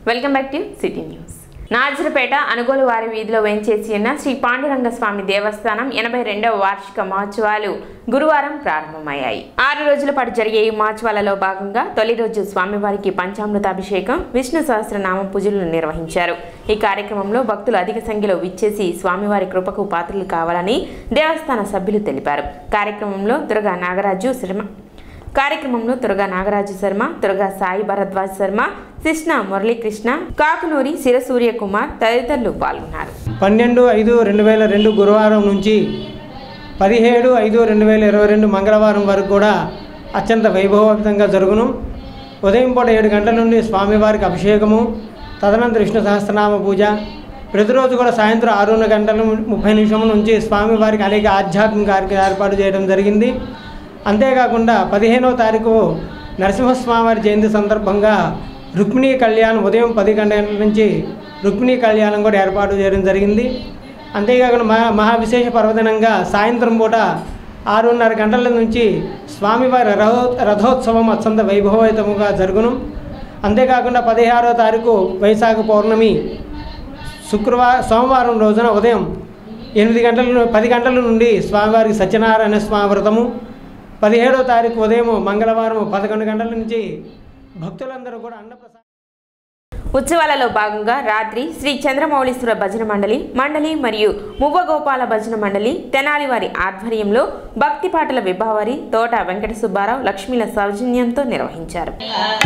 welcome back to city news Nazarpeta అనుగోలు వారి వీధిలో వేంచేసి ఉన్న శ్రీ పాండురంగ స్వామి దేవస్థానం ఎనభై రెండవ వార్షిక మహోత్సవాలు గురువారం ప్రారంభమయ్యాయి ఆరు రోజుల పాటు జరిగే ఈ మహోత్సవాలలో భాగంగా తొలి రోజు స్వామివారికి పంచామృతాభిషేకం విష్ణు సహస్రనామ పూజలు నిర్వహించారు ఈ కార్యక్రమంలో భక్తులు అధిక సంఖ్యలో విచ్చేసి స్వామివారి కృపకు పాత్రలు కావాలని దేవస్థాన సభ్యులు తెలిపారు కార్యక్రమంలో దుర్గా నాగరాజు శర్మ కార్యక్రమంలో తురగా నాగరాజు శర్మ తురగా సాయి భరద్వాజ్ శర్మ కృష్ణ మురళీకృష్ణ కాకునూరి శిరసూర్య కుమార్ తదితరులు పాల్గొన్నారు పన్నెండు ఐదు రెండు వేల రెండు గురువారం నుంచి పదిహేడు ఐదు రెండు వేల ఇరవై రెండు మంగళవారం వరకు కూడా అత్యంత వైభవోపేతంగా జరుగును ఉదయం పూట ఏడు గంటల నుండి స్వామివారికి అభిషేకము తదనంతరం విష్ణు సహస్రనామ పూజ ప్రతిరోజు కూడా సాయంత్రం ఆరున్నర గంటల ముప్పై నిమిషం నుంచి స్వామివారికి అనేక ఆధ్యాత్మిక కార్యక్రమాలు ఏర్పాటు చేయడం జరిగింది అంతేకాకుండా పదిహేనవ తారీఖు నరసింహస్వామివారి జయంతి సందర్భంగా రుక్మిణీ కళ్యాణం ఉదయం పది గంటల నుంచి రుక్మిణీ కళ్యాణం కూడా ఏర్పాటు చేయడం జరిగింది అంతేకాకుండా మహా మహా విశేష పర్వదినంగా సాయంత్రం పూట ఆరున్నర గంటల నుంచి స్వామివారి రథో రథోత్సవం అత్యంత వైభవయుతముగా జరుగును అంతేకాకుండా పదిహారో తారీఖు వైశాఖ పౌర్ణమి శుక్రవారం సోమవారం రోజున ఉదయం ఎనిమిది గంటల ను- పది గంటల నుండి స్వామివారికి సత్యనారాయణ స్వామి వ్రతము పదిహేడో తారీఖు ఉదయం మంగళవారం పదకొండు గంటల నుంచి భక్తులందరూ కూడా అన్నప్రసాద ఉత్సవాలలో భాగంగా రాత్రి శ్రీ చంద్రమౌళీశ్వర భజన మండలి మండలి మరియు మువ్వగోపాల భజన మండలి తెనాలి వారి ఆధ్వర్యంలో భక్తి పాటల విభావరి తోట వెంకట సుబ్బారావు లక్ష్మీల సౌజన్యంతో నిర్వహించారు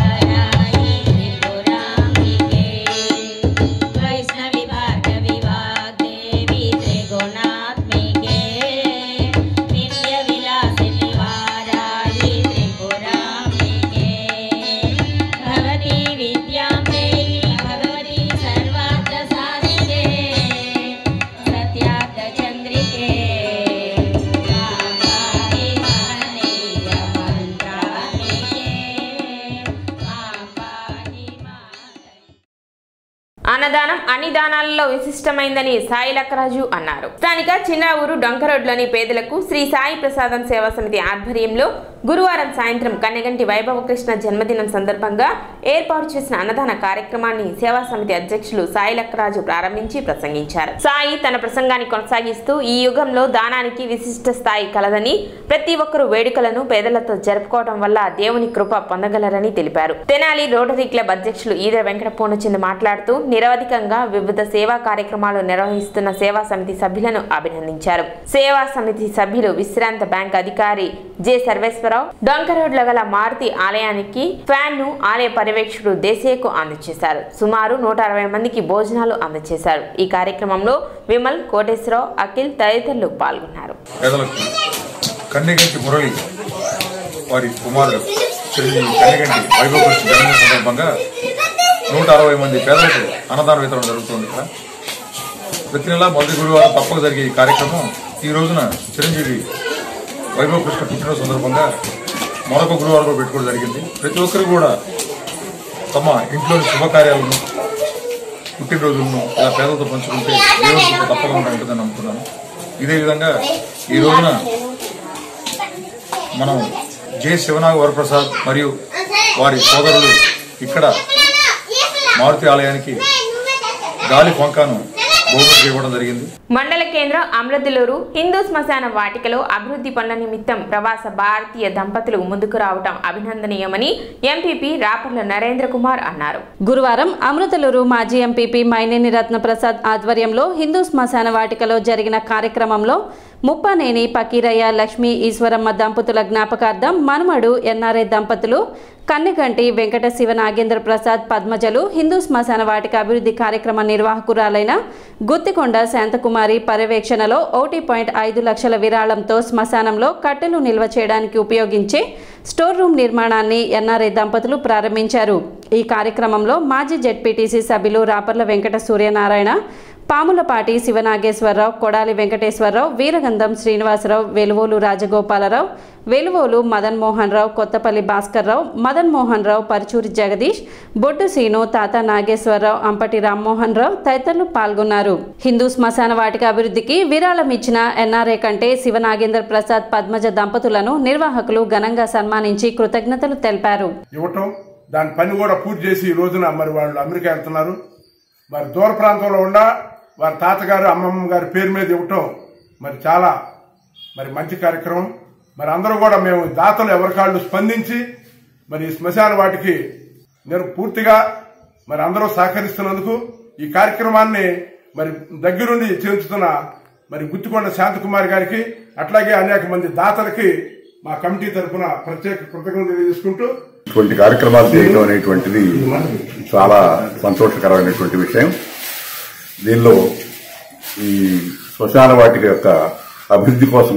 वैष्णवी भार्गवी वाग्देवी त्रिगुणात्मिके नित्यविलासिनि वाराहि त्रिपुराम्बिके भगवती विद्यां देवी भगवती सर्वार्थसाधिके सत्यार्थचन्द्रिके कामानि महनीयमन्त्रात्मिके मां पाहि मातरि అన్నదానం అన్ని దానాలలో విశిష్టమైందని సాయి లక్కరాజు అన్నారు స్థానిక చిన్న ఊరు డొంకరోడ్లోని పేదలకు శ్రీ సాయి ప్రసాదం సేవా సమితి ఆధ్వర్యంలో గురువారం సాయంత్రం కన్నెగంటి వైభవకృష్ణ జన్మదినం సందర్భంగా ఏర్పాటు చేసిన అన్నదాన కార్యక్రమాన్ని సేవా సమితి అధ్యక్షులు సాయి లక్కరాజు ప్రారంభించి ప్రసంగించారు సాయి తన ప్రసంగాన్ని కొనసాగిస్తూ ఈ యుగంలో దానానికి విశిష్ట స్థాయి కలదని ప్రతి ఒక్కరూ వేడుకలను పేదలతో జరుపుకోవడం వల్ల దేవుని కృప పొందగలరని తెలిపారు తెనాలి రోటరీ క్లబ్ అధ్యక్షులు ఈదర వెంకట పూర్ణచంద్ మాట్లాడుతూ నిరవధికంగా వివిధ సేవా కార్యక్రమాలు నిర్వహిస్తున్న సేవా సమితి సభ్యులను అభినందించారు సేవా సమితి సభ్యులు విశ్రాంత బ్యాంక్ అధికారి జె సర్వేశ్వరరావు డొంకరోడ్ల గల మారుతి ఆలయానికి ఫ్యాన్ ను ఆలయ పర్యవేక్షకుడు దేశీయకు అందజేశారు సుమారు నూట అరవై మందికి భోజనాలు అందజేశారు ఈ కార్యక్రమంలో విమల్ కోటేశ్వరరావు అఖిల్ తదితరులు పాల్గొన్నారు పేదలకు కన్నెగంటి మురళి వారి కుమారుడు చిరంజీవి కన్నెగంటి వైభవకృష్ణ జన్మదిన సందర్భంగా నూట అరవై మంది పేదలకు అన్నదాన వితరణ జరుగుతుంది ఇక్కడ ప్రతి నెల మొదటి గురువారం తప్పక జరిగే ఈ కార్యక్రమం ఈ రోజున చిరంజీవి వైభవకృష్ణ పుట్టినరోజు సందర్భంగా మరొక గురువారం కూడా పెట్టుకోవడం జరిగింది ప్రతి ఒక్కరు కూడా తమ ఇంట్లోని శుభకార్యాలను పుట్టినరోజులను ఇలా పేదలతో పంచుకుంటే దేవుడి కృప తప్పకుండా ఉంటుందని నమ్ముతున్నాను ఇదే విధంగా ఈ రోజున మనం జె శివనాగ వరప్రసాద్ మరియు వారి సోదరులు ఇక్కడ మారుతి ఆలయానికి గాలి కొంకాను బహుమతి ఇవ్వడం జరిగింది మండల కేంద్రం అమృతులూరు హిందూ శ్మశాన వాటికలో అభివృద్ధి పనుల నిమిత్తం ప్రవాస భారతీయ దంపతులు ముందుకు రావటం అభినందనీయమని ఎంపీపీ రాపర్ల నరేంద్ర కుమార్ అన్నారు గురువారం అమృతలూరు మాజీ ఎంపీపీ మైనేని రత్నప్రసాద్ ఆధ్వర్యంలో హిందూ శ్మశాన వాటికలో జరిగిన కార్యక్రమంలో ముప్పనేని పకీరయ్య లక్ష్మీ ఈశ్వరమ్మ దంపతుల జ్ఞాపకార్థం మనుమడు ఎన్ఆర్ఐ దంపతులు కన్నెగంటి వెంకట శివ నాగేంద్ర ప్రసాద్ పద్మజలు హిందూ శ్మశాన వాటిక అభివృద్ధి కార్యక్రమ నిర్వాహకురాలైన గుత్తికొండ శాంతకుమారి పర్యవేక్షణలో ఒకటి పాయింట్ ఐదు లక్షల విరాళంతో శ్మశానంలో కట్టెలు నిల్వ చేయడానికి ఉపయోగించే స్టోర్ రూమ్ నిర్మాణాన్ని ఎన్ఆర్ఐ దంపతులు ప్రారంభించారు ఈ కార్యక్రమంలో మాజీ జెడ్పీటీసీ సభ్యులు రాపర్ల వెంకట సూర్యనారాయణ పాములపాటి శివనాగేశ్వరరావు కొడాలి వెంకటేశ్వరరావు వీరగంధం శ్రీనివాసరావు వెలువోలు రాజగోపాలరావు వెలువోలు మదన్ మోహన్ రావు కొత్తపల్లి భాస్కర్రావు మదన్ మోహన్ రావు పరుచూరి జగదీష్ బొడ్డు సీను తాత నాగేశ్వరరావు అంపటి రామ్మోహన్ రావు తదితరులు పాల్గొన్నారు హిందూ శ్మశాన వాటిక అభివృద్ధికి విరాళం ఇచ్చిన ఎన్ఆర్ఏ కంటే శివనాగేందర్ ప్రసాద్ పద్మజ దంపతులను నిర్వాహకులు ఘనంగా సన్మానించి కృతజ్ఞతలు తెలిపారు ఇవ్వటం దాని పని కూడా పూర్తి చేసి ఈ రోజున మరి వాళ్ళు అమెరికా వెళ్తున్నారు మరి దూర ప్రాంతంలో ఉండ వారి తాతగారు అమ్మమ్మ గారి పేరు మీద ఇవ్వటం మరి చాలా మరి మంచి కార్యక్రమం మరి అందరూ కూడా మేము దాతలు ఎవరికాళ్ళు స్పందించి మరి ఈ శ్మశాన వాటికి నేను పూర్తిగా మరి అందరూ సహకరిస్తున్నందుకు ఈ కార్యక్రమాన్ని మరి దగ్గరుండి చేర్చుతున్న మరి గుత్తికొండ శాంతకుమార్ గారికి అట్లాగే అనేక మంది దాతలకి మా కమిటీ తరఫున ప్రత్యేక కృతజ్ఞతలు తెలియజేసుకుంటూ ఇటువంటి కార్యక్రమాలు చేయడం అనేటువంటిది చాలా సంతోషకరమైనటువంటి విషయం దీనిలో ఈ శ్మశాన వాటిక యొక్క అభివృద్ధి కోసం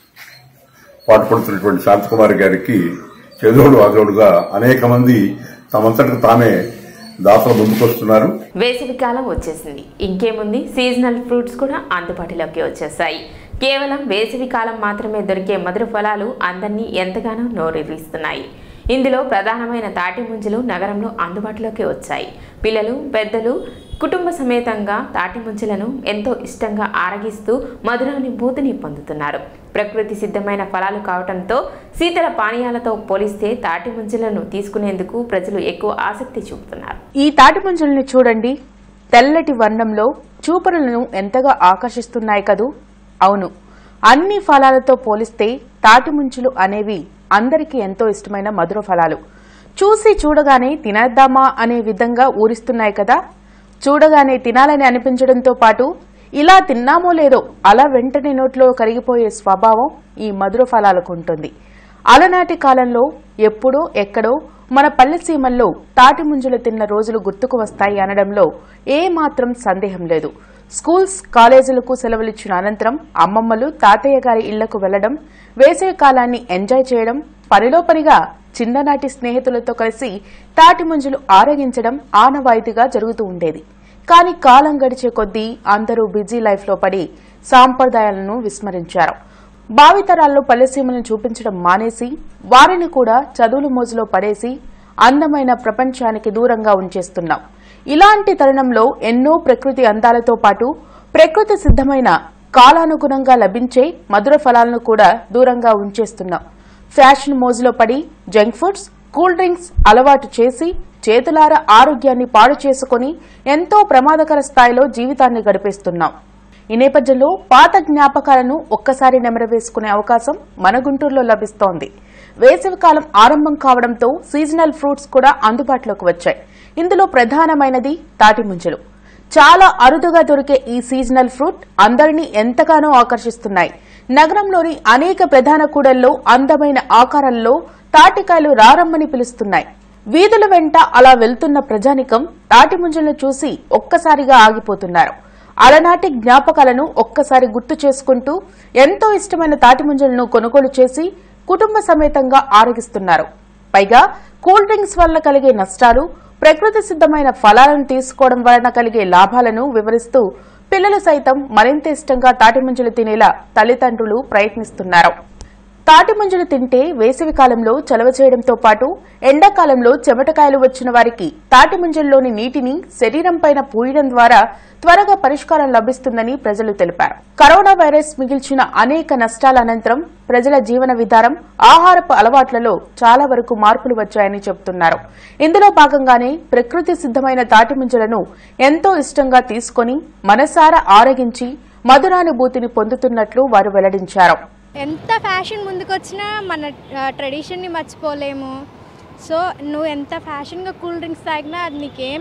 పాటుపడుతున్నటువంటి శాంతకుమారి గారికి చేదోడు వాదోడుగా అనేక మంది తమంతటికి తామే దాతలు ముందుకొస్తున్నారు వేసవికాలం వచ్చేసింది ఇంకేముంది సీజనల్ ఫ్రూట్స్ కూడా అందుబాటులోకి వచ్చేసాయి కేవలం వేసవి కాలం మాత్రమే దొరికే మధుర ఫలాలు అందరినీ ఎంతగానో నోరెరిస్తున్నాయి ఇందులో ప్రధానమైన తాటి ముంజలు నగరంలో అందుబాటులోకి వచ్చాయి పిల్లలు పెద్దలు కుటుంబ సమేతంగా తాటి ముంజలను ఎంతో ఇష్టంగా ఆరగిస్తూ మధురానుభూతిని పొందుతున్నారు ప్రకృతి సిద్ధమైన ఫలాలు కావడంతో శీతల పానీయాలతో పోలిస్తే తాటి ముంజలను తీసుకునేందుకు ప్రజలు ఎక్కువ ఆసక్తి చూపుతున్నారు ఈ తాటి ముంజల్ని చూడండి తెల్లటి వర్ణంలో చూపరులను ఎంతగా ఆకర్షిస్తున్నాయి కదూ అవును అన్ని ఫలాలతో పోలిస్తే తాటి ముంజలు అనేవి అందరికీ ఎంతో ఇష్టమైన మధుర ఫలాలు చూసి చూడగానే తినేద్దామా అనే విధంగా ఊరిస్తున్నాయి కదా చూడగానే తినాలని అనిపించడంతో పాటు ఇలా తిన్నామో లేదో అలా వెంటనే నోట్లో కరిగిపోయే స్వభావం ఈ మధుర ఫలాలకు ఉంటుంది అలనాటి కాలంలో ఎప్పుడో ఎక్కడో మన పల్లె సీమల్లో తాటి ముంజలు తిన్న రోజులు గుర్తుకు వస్తాయి అనడంలో ఏ మాత్రం సందేహం లేదు స్కూల్స్ కాలేజీలకు సెలవులిచ్చిన అనంతరం అమ్మమ్మలు తాతయ్య గారి ఇళ్లకు వెళ్లడం వేసవి కాలాన్ని ఎంజాయ్ చేయడం పనిలో పనిగా చిన్ననాటి స్నేహితులతో కలిసి తాటి ముంజలు ఆరగించడం ఆనవాయితీగా జరుగుతూ ఉండేది కానీ కాలం గడిచే కొద్దీ అందరూ బిజీ లైఫ్లో పడి సాంప్రదాయాలను విస్మరించారు భావితరాల్లో పల్లెసీమలను చూపించడం మానేసి వారిని కూడా చదువుల మోజులో పడేసి అందమైన ప్రపంచానికి దూరంగా ఉంచేస్తున్నాం ఇలాంటి తరుణంలో ఎన్నో ప్రకృతి అందాలతో పాటు ప్రకృతి సిద్ధమైన కాలానుగుణంగా లభించే మధుర ఫలాలను కూడా దూరంగా ఉంచేస్తున్నాం ఫ్యాషన్ మోజులో పడి జంక్ ఫుడ్స్ కూల్ డ్రింక్స్ అలవాటు చేసి చేతులార ఆరోగ్యాన్ని పాడు చేసుకుని ఎంతో ప్రమాదకర స్థాయిలో జీవితాన్ని గడిపేస్తున్నాం ఈ నేపథ్యంలో పాత జ్ఞాపకాలను ఒక్కసారి నెమరవేసుకునే అవకాశం మన గుంటూరులో లభిస్తోంది వేసవికాలం ఆరంభం కావడంతో సీజనల్ ఫ్రూట్స్ కూడా అందుబాటులోకి వచ్చాయి ఇందులో ప్రధానమైనది తాటి ముంజలు చాలా అరుదుగా దొరికే ఈ సీజనల్ ఫ్రూట్ అందరినీ ఎంతగానో ఆకర్షిస్తున్నాయి నగరంలోని అనేక ప్రధాన కూడల్లో అందమైన ఆకారాల్లో తాటికాయలు రారమ్మని పిలుస్తున్నాయి వీధుల వెంట అలా వెళ్తున్న ప్రజానికం తాటి ముంజలను చూసి ఒక్కసారిగా ఆగిపోతున్నారు అలనాటి జ్ఞాపకాలను ఒక్కసారి గుర్తు చేసుకుంటూ ఎంతో ఇష్టమైన తాటి ముంజలను కొనుగోలు చేసి కుటుంబ సమేతంగా ఆరగిస్తున్నారు పైగా కూల్ డ్రింక్స్ వల్ల కలిగే నష్టాలు ప్రకృతి సిద్ధమైన ఫలాలను తీసుకోవడం వలన కలిగే లాభాలను వివరిస్తూ పిల్లలు సైతం మరింత ఇష్టంగా తాటి ముంజలు తినేలా తల్లిదండ్రులు ప్రయత్నిస్తున్నారు తాటి ముంజలు తింటే వేసవి కాలంలో చలవ చేయడంతో పాటు ఎండాకాలంలో చెమటకాయలు వచ్చిన వారికి తాటి ముంజల్లోని నీటిని శరీరం పైన పూయడం ద్వారా త్వరగా పరిష్కారం లభిస్తుందని ప్రజలు తెలిపారు కరోనా వైరస్ మిగిల్చిన అనేక నష్టాల అనంతరం ప్రజల జీవన విధానం ఆహారపు అలవాట్లలో చాలా వరకు మార్పులు వచ్చాయని చెబుతున్నారు ఇందులో భాగంగానే ప్రకృతి సిద్ధమైన తాటి ముంజలను ఎంతో ఇష్టంగా తీసుకొని మనసారా ఆరగించి మధురానుభూతిని పొందుతున్నట్లు వారు వెల్లడించారు ఎంత ఫ్యాషన్ ముందుకొచ్చినా మన ట్రెడిషన్ని మర్చిపోలేము సో నువ్వు ఎంత ఫ్యాషన్గా కూల్ డ్రింక్స్ తాగినా అది నీకేం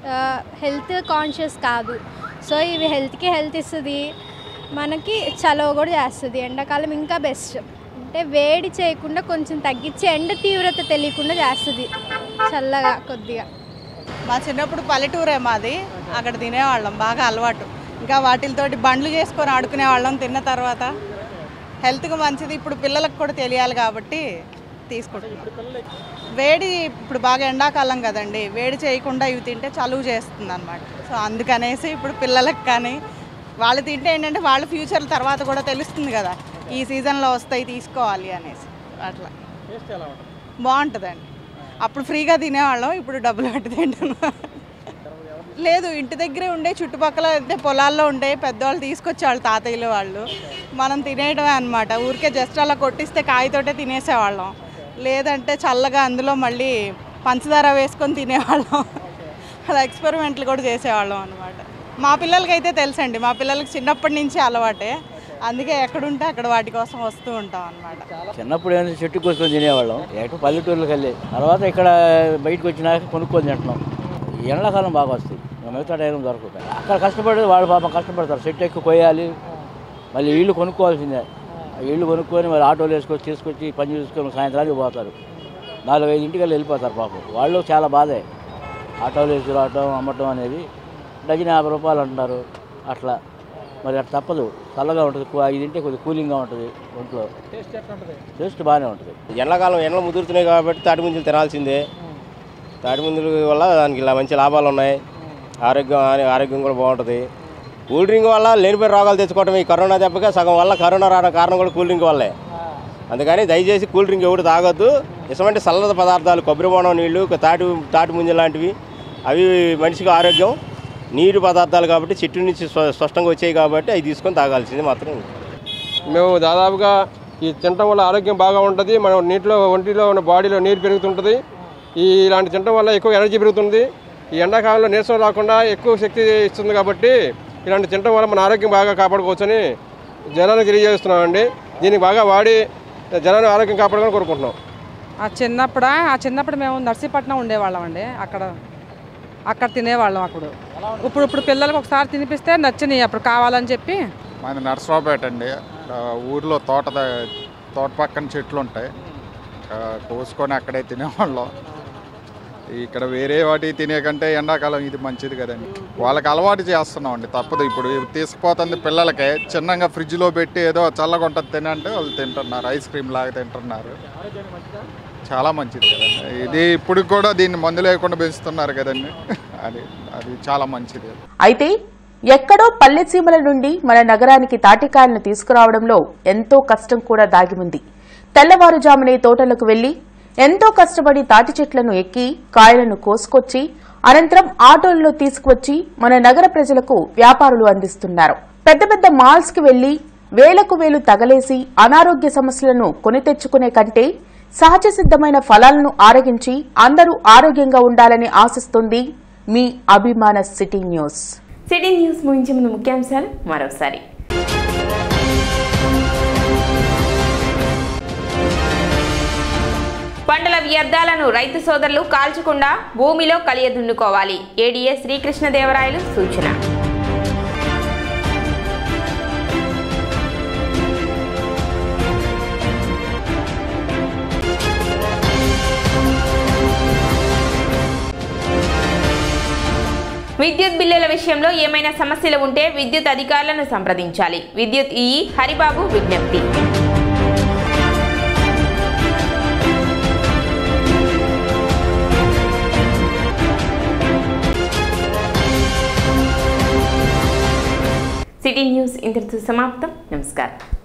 హెల్త్ కాన్షియస్ కాదు సో ఇవి హెల్త్కి హెల్త్ ఇస్తుంది మనకి చలవ కూడా చేస్తుంది ఎండాకాలం ఇంకా బెస్ట్ అంటే వేడి చేయకుండా కొంచెం తగ్గించి ఎండ తీవ్రత తెలియకుండా చేస్తుంది చల్లగా కొద్దిగా మా చిన్నప్పుడు పల్లెటూరే మాది అక్కడ తినేవాళ్ళం బాగా అలవాటు ఇంకా వాటితోటి బండ్లు చేసుకొని ఆడుకునేవాళ్ళం తిన్న తర్వాత హెల్త్కి మంచిది ఇప్పుడు పిల్లలకు కూడా తెలియాలి కాబట్టి తీసుకుంటున్నాం వేడి ఇప్పుడు బాగా ఎండాకాలం కదండి వేడి చేయకుండా ఇవి తింటే చలువు చేస్తుంది అనమాట సో అందుకనేసి ఇప్పుడు పిల్లలకు కానీ వాళ్ళు తింటే ఏంటంటే వాళ్ళ ఫ్యూచర్ తర్వాత కూడా తెలుస్తుంది కదా ఈ సీజన్లో వస్తాయి తీసుకోవాలి అనేసి అట్లా బాగుంటుందండి అప్పుడు ఫ్రీగా తినేవాళ్ళం ఇప్పుడు డబ్బులు పెట్టి తింటున్నాం లేదు ఇంటి దగ్గరే ఉండే చుట్టుపక్కల అంటే పొలాల్లో ఉండే పెద్దవాళ్ళు తీసుకొచ్చేవాళ్ళు తాతయ్యలు వాళ్ళు మనం తినేయడమే అనమాట ఊరికే జస్ట్ అలా కొట్టిస్తే కాయతోటే తినేసేవాళ్ళం లేదంటే చల్లగా అందులో మళ్ళీ పంచదార వేసుకొని తినేవాళ్ళం అలా ఎక్స్పెరిమెంట్లు కూడా చేసేవాళ్ళం అనమాట మా పిల్లలకైతే తెలుసండి మా పిల్లలకి చిన్నప్పటి నుంచి అలవాటే అందుకే ఎక్కడుంటే అక్కడ వాటి కోసం వస్తూ ఉంటాం అనమాట చిన్నప్పుడు ఏంటంటే చెట్టు కోసుకొని తినేవాళ్ళం ఎటు పల్లెటూర్లకు వెళ్ళి తర్వాత ఇక్కడ బయటకు వచ్చినాక కొనుక్కొని తింటున్నాం ఈ ఎండాకాలం బాగా వస్తాయి ఇంకా మిగతా టైం దొరకదు అక్కడ కష్టపడేది వాళ్ళు పాపం కష్టపడతారు చెట్టు ఎక్కువ కొయ్యాలి మళ్ళీ ఇల్లు కొనుక్కోవాల్సిందే ఆ ఇల్లు కొనుక్కొని మరి ఆటోలు వేసుకొచ్చి తీసుకొచ్చి పని చేసుకొని సాయంత్రానికి పోతారు నాలుగు ఐదు ఇంటికి వెళ్ళిపోతారు పాపం వాళ్ళు చాలా బాధే ఆటోలు వేసి రావటం అమ్మటం అనేది డజన్ యాభై రూపాయలు అంటున్నారు అట్లా మరి అట్లా తప్పదు చల్లగా ఉంటుంది కూ- ఇది తింటే కొద్దిగా కూలింగ్గా ఉంటుంది ఒంట్లో టేస్ట్ బాగానే ఉంటుంది ఎండాకాలం ఎండలు ముదురుతున్నాయి కాబట్టి తాటి ముంజలు తినాల్సిందే తాటి ముంజల వల్ల దానికి ఇలా మంచి లాభాలు ఉన్నాయి ఆరోగ్యం ఆరో- ఆరోగ్యం కూడా బాగుంటుంది కూల్ డ్రింక్ వల్ల లేనిపోయిన రోగాలు తెచ్చుకోవడం ఈ కరోనా దెబ్బగా సగం వల్ల కరోనా రావడం కారణం కూడా కూల్ డ్రింక్ వల్లే అందుకని దయచేసి కూల్ డ్రింక్ ఎవరు తాగొద్దు ఇటువంటి చల్లద పదార్థాలు కొబ్బరి బోనం నీళ్లు తాటి తాటి ముంజ లాంటివి అవి మనిషికి ఆరోగ్యం నీరు పదార్థాలు కాబట్టి చెట్టు నుంచి స్వ- స్పష్టంగా వచ్చాయి కాబట్టి అవి తీసుకొని తాగాల్సింది మాత్రం మేము దాదాపుగా ఈ తినటం వల్ల ఆరోగ్యం బాగా ఉంటుంది మనం నీటిలో ఒంటిలో ఉన్న బాడీలో నీరు పెరుగుతుంటుంది ఈ ఇలాంటి తినటం వల్ల ఎక్కువ ఎనర్జీ పెరుగుతుంది ఈ ఎండాకాలంలో నీరసం రాకుండా ఎక్కువ శక్తి ఇస్తుంది కాబట్టి ఇలాంటి తినటం వల్ల మన ఆరోగ్యం బాగా కాపాడుకోవచ్చని జనానికి తెలియజేస్తున్నామండి దీనికి బాగా వాడి జనాన్ని ఆరోగ్యం కాపాడుకొని కోరుకుంటున్నాం ఆ చిన్నప్పుడు ఆ చిన్నప్పుడు మేము నర్సీపట్నం ఉండేవాళ్ళం అండి అక్కడ అక్కడ తినేవాళ్ళం అప్పుడు ఇప్పుడు ఇప్పుడు పిల్లలకు ఒకసారి తినిపిస్తే నచ్చినాయి అప్పుడు కావాలని చెప్పి మాది నర్సరావుపేట అండి ఆ, ఊర్లో తోట ద- తోట పక్కన చెట్లు ఉంటాయి ఆ, కోసుకొని అక్కడే తినేవాళ్ళం ఇక్కడ వేరే వాటి తినే కంటే ఎండాకాలం ఇది మంచిది కదండి వాళ్ళకి అలవాటు చేస్తున్నాం అండి తప్పదు ఇప్పుడు తీసుకుపోతుంది పిల్లలకి చిన్నగా ఫ్రిడ్జ్లో పెట్టి ఏదో చల్లగా ఉంటుంది తినంటే వాళ్ళు తింటున్నారు ఐస్ క్రీమ్ లాగా తింటున్నారు చాలా మంచిది కదండి ఇది ఇప్పుడు కూడా దీన్ని మందు లేకుండా పెంచుతున్నారు కదండి అది అది చాలా మంచిది అయితే ఎక్కడో పల్లెసీమల నుండి మన నగరానికి తాటికాయలను తీసుకురావడంలో ఎంతో కష్టం కూడా దాగి ఉంది తెల్లవారుజామునే తోటలకు వెళ్లి ఎంతో కష్టపడి తాటి చెట్లను ఎక్కి కాయలను కోసుకొచ్చి అనంతరం ఆటోల్లో తీసుకువచ్చి మన నగర ప్రజలకు వ్యాపారులు అందిస్తున్నారు పెద్ద పెద్ద మాల్స్ కి వెళ్లి వేలకు వేలు తగలేసి అనారోగ్య సమస్యలను కొని తెచ్చుకునే కంటే సహజ సిద్ధమైన ఫలాలను ఆరగించి అందరూ ఆరోగ్యంగా ఉండాలని ఆశిస్తుంది మీ అభిమాన సిటీ న్యూస్ సిటీ న్యూస్ ముగించే ముందు ముఖ్యాంశాలు మరోసారి పంటల వ్యర్థాలను రైతు సోదరులు కాల్చకుండా భూమిలో కలియదున్నుకోవాలి ఏడీఏ శ్రీకృష్ణదేవరాయలు సూచన విద్యుత్ బిల్లుల విషయంలో ఏమైనా సమస్యలు ఉంటే విద్యుత్ అధికారులను సంప్రదించాలి విద్యుత్ ఈ హరిబాబు విజ్ఞప్తి సిటీ న్యూస్ ఇంతటితో సమాప్తం నమస్కారం